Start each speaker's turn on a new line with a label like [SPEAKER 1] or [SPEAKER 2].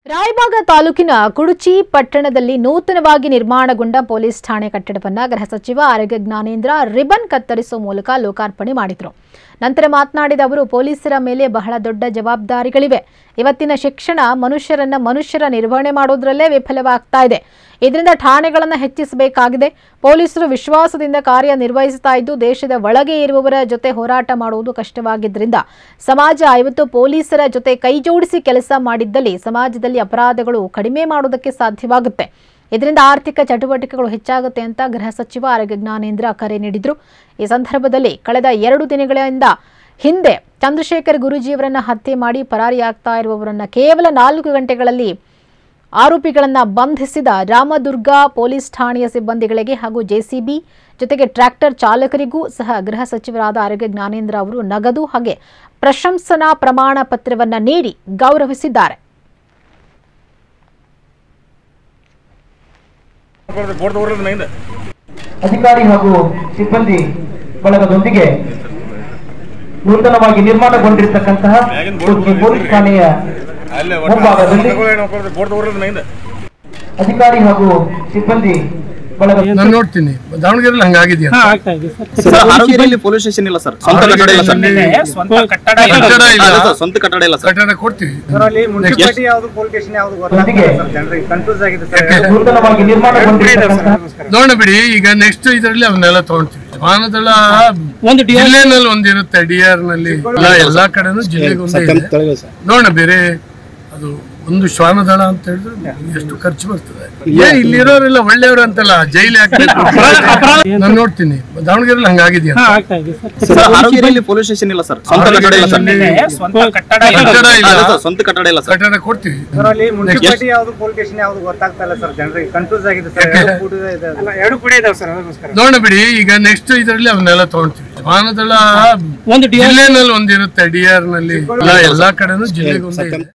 [SPEAKER 1] ರಾಯಬಾಗ ತಾಲೂಕಿನ ಕುಡುಚಿ ಪಟ್ಟಣದಲ್ಲಿ ನೂತನವಾಗಿ ನಿರ್ಮಾಣಗೊಂಡ ಪೊಲೀಸ್ ಠಾಣೆ ಕಟ್ಟಡವನ್ನು ಗೃಹ ಸಚಿವ ಆರೋಗ್ಯ ಜ್ಞಾನೇಂದ್ರ ರಿಬನ್ ಕತ್ತರಿಸುವ ಮೂಲಕ ಲೋಕಾರ್ಪಣೆ ಮಾಡಿದರು ನಂತರ ಮಾತನಾಡಿದ ಅವರು ಪೊಲೀಸರ ಮೇಲೆ ಬಹಳ ದೊಡ್ಡ ಜವಾಬ್ದಾರಿಗಳಿವೆ ಇವತ್ತಿನ ಶಿಕ್ಷಣ ಮನುಷ್ಯರನ್ನ ಮನುಷ್ಯರ ನಿರ್ವಹಣೆ ಮಾಡೋದ್ರಲ್ಲೇ ವಿಫಲವಾಗ್ತಾ ಇದೆ ಇದರಿಂದ ಠಾಣೆಗಳನ್ನು ಹೆಚ್ಚಿಸಬೇಕಾಗಿದೆ ಪೊಲೀಸರು ವಿಶ್ವಾಸದಿಂದ ಕಾರ್ಯನಿರ್ವಹಿಸ್ತಾ ಇದ್ದು ದೇಶದ ಒಳಗೆ ಇರುವವರ ಜೊತೆ ಹೋರಾಟ ಮಾಡುವುದು ಕಷ್ಟವಾಗಿದ್ದರಿಂದ ಸಮಾಜ ಇವತ್ತು ಪೊಲೀಸರ ಜೊತೆ ಕೈಜೋಡಿಸಿ ಕೆಲಸ ಮಾಡಿದ್ದಲ್ಲಿ ಸಮಾಜದಲ್ಲಿ ಅಪರಾಧಗಳು ಕಡಿಮೆ ಮಾಡೋದಕ್ಕೆ ಸಾಧ್ಯವಾಗುತ್ತೆ ಇದರಿಂದ ಆರ್ಥಿಕ ಚಟುವಟಿಕೆಗಳು ಹೆಚ್ಚಾಗುತ್ತೆ ಅಂತ ಗೃಹ ಸಚಿವ ಆರೋಗ್ಯ ಜ್ಞಾನೇಂದ್ರ ಕರೆ ನೀಡಿದ್ರು ಈ ಸಂದರ್ಭದಲ್ಲಿ ಕಳೆದ ಎರಡು ದಿನಗಳಿಂದ ಹಿಂದೆ ಚಂದ್ರಶೇಖರ್ ಗುರೂಜಿಯವರನ್ನ ಹತ್ಯೆ ಮಾಡಿ ಪರಾರಿಯಾಗ್ತಾ ಇರುವವರನ್ನ ಕೇವಲ ನಾಲ್ಕು ಗಂಟೆಗಳಲ್ಲಿ ಆರೋಪಿಗಳನ್ನ ಬಂಧಿಸಿದ ರಾಮದುರ್ಗ ಪೊಲೀಸ್ ಠಾಣೆಯ ಸಿಬ್ಬಂದಿಗಳಿಗೆ ಹಾಗೂ ಜೆಸಿಬಿ ಜೊತೆಗೆ ಟ್ರ್ಯಾಕ್ಟರ್ ಚಾಲಕರಿಗೂ ಸಹ ಗೃಹ ಸಚಿವರಾದ ಆರೋಗ್ಯ ಜ್ಞಾನೇಂದ್ರ ಅವರು ನಗದು ಹಾಗೆ ಪ್ರಶಂಸನಾ ಪ್ರಮಾಣ ಪತ್ರವನ್ನ ನೀಡಿ ಗೌರವಿಸಿದ್ದಾರೆ
[SPEAKER 2] ಬೋರ್ಡ್ ತಗೊಳ್ಳೋದು ನೈಂದ
[SPEAKER 3] ಅಧಿಕಾರಿ ಹಾಗೂ ಸಿಬ್ಬಂದಿ ಬಳಗದೊಂದಿಗೆ ನೂತನವಾಗಿ ನಿರ್ಮಾಣಗೊಂಡಿರತಕ್ಕಂತಹ ಕುರ್ಚಿ ಪೊಲೀಸ್ ಠಾಣೆಯ
[SPEAKER 2] ಅಲ್ಲೇ
[SPEAKER 3] ಮುಂಭಾಗದಲ್ಲಿ
[SPEAKER 2] ಬೋರ್ಡ್ ತಗೊಳ್ಳೋದು ನೈಂದ
[SPEAKER 3] ಅಧಿಕಾರಿ ಹಾಗೂ ಸಿಬ್ಬಂದಿ ಬಳಗ
[SPEAKER 4] ನಾನು ನೋಡ್ತೀನಿ ದಾವಣಗೆರೆಯಲ್ಲಿ ಹಂಗಾಗಿದೆಯಾ
[SPEAKER 5] ಆಗ್ತಾ ಇದೆ ಸರ್
[SPEAKER 6] ಸರ್ ಆರೋಗ್ಯದಲ್ಲಿ ಪೊಲೀಸ್ ಸ್ಟೇಷನ್ ಇಲ್ಲ ಸರ್ ಸ್ವಂತ ಕಟ್ಟಡ ಇಲ್ಲ ಸರ್
[SPEAKER 5] ಸ್ವಂತ ಕಟ್ಟಡ
[SPEAKER 4] ಕಟ್ಟಡ ಇಲ್ಲ
[SPEAKER 6] ಅಲ್ಲ ಸರ್, ಸ್ವಂತ ಕಟ್ಟಡ ಇಲ್ಲ ಸರ್
[SPEAKER 4] ಕಟ್ಟಡ ಕೊಡ್ತೀವಿ
[SPEAKER 5] ಅದರಲ್ಲಿ ಮುನ್ಸಿಪಾಲಿಟಿ ಯಾವ್ದು ಪೊಲೀಸ್ ಸ್ಟೇಷನ್ ಯಾವ್ದು
[SPEAKER 3] ಜೊತೆಗೆ
[SPEAKER 5] ಜನರಿಗೆ ಕನ್ಫ್ಯೂಸ್ ಆಗಿದೆ ಸರ್
[SPEAKER 3] ನೂತನವಾಗಿ ನಿರ್ಮಾಣಗೊಂಡಿರತಕ್ಕಂತಹ
[SPEAKER 4] ನೋಡ ಬಿಡಿ ಈಗ ನೆಕ್ಸ್ಟ್ ಇದರಲ್ಲಿ ಅವನ್ನೆಲ್ಲ ತಗೊಳ್ತೀವಿ ಶ್ವಾನದಳ
[SPEAKER 5] ಒಂದು
[SPEAKER 4] ಜಿಲ್ಲೆನಲ್ಲಿ ಒಂದಿರುತ್ತೆ ಡಿ ಆರ್ ನಲ್ಲಿ ಎಲ್ಲ ಎಲ್ಲಾ ಕಡೆನೂ ಜಿಲ್ಲೆಗೆ ಒಂದೇ ಇದೆ ನೋಡೋಣ ಬೇರೆ ಅದು ಒಂದು ಶ್ವಾನದಳ ಅಂತ ಹೇಳಿದ್ರೆ ಎಷ್ಟು ಖರ್ಚು ಬರ್ತದೆ ಏ ಇಲ್ಲಿರೋರೆಲ್ಲ ಒಳ್ಳೆಯವರು ಅಂತಲ್ಲ ಜೈಲಿ ಹಾಕ್ಬೇಕು ನಾನು ನೋಡ್ತೀನಿ ದಾವಣಗೆರೆಯಲ್ಲಿ ಹಂಗಾಗಿದೆಯಾ
[SPEAKER 5] ಆಗ್ತಾ ಇದೆ ಸರ್
[SPEAKER 6] ಸರ್ ಆರೋಗ್ಯದಲ್ಲಿ ಪೊಲೀಸ್ ಸ್ಟೇಷನ್ ಇಲ್ಲ ಸರ್ ಸ್ವಂತ ಕಟ್ಟಡ ಇಲ್ಲ ಸರ್
[SPEAKER 5] ಸ್ವಂತ ಕಟ್ಟಡ
[SPEAKER 4] ಕಟ್ಟಡ ಇಲ್ಲ
[SPEAKER 6] ಅಲ್ಲ ಸರ್, ಸ್ವಂತ ಕಟ್ಟಡ ಇಲ್ಲ ಸರ್
[SPEAKER 4] ಕಟ್ಟಡ ಕೊಡ್ತೀವಿ
[SPEAKER 5] ಅದರಲ್ಲಿ ಮುನ್ಸಿಪಾಲಿಟಿ ಯಾವ್ದು ಪೊಲೀಸ್ ಸ್ಟೇಷನ್ ಯಾವ್ದು ಗೊತ್ತಾಗ್ತಾ ಇಲ್ಲ ಸರ್ ಜನರಿಗೆ ಕನ್ಫ್ಯೂಸ್ ಆಗಿದೆ ಸರ್ ಎರಡು ಕೂಡ ಇದೆ ಎರಡು ಕೂಡ ಇದಾವೆ ಸರ್ ಅದಕ್ಕೋಸ್ಕರ
[SPEAKER 4] ನೋಡ ಬಿಡಿ ಈಗ ನೆಕ್ಸ್ಟ್ ಇದರಲ್ಲಿ ಅವನ್ನೆಲ್ಲ ತಗೊಳ್ತೀವಿ ಶ್ವಾನದಳ
[SPEAKER 5] ಒಂದು
[SPEAKER 4] ಜಿಲ್ಲೆನಲ್ಲಿ ಒಂದಿರುತ್ತೆ ಡಿ ಆರ್ ನಲ್ಲಿ ಎಲ್ಲ ಎಲ್ಲಾ ಕಡೆನೂ ಜಿಲ್ಲೆಗೆ ಒಂದೇ ಇದೆ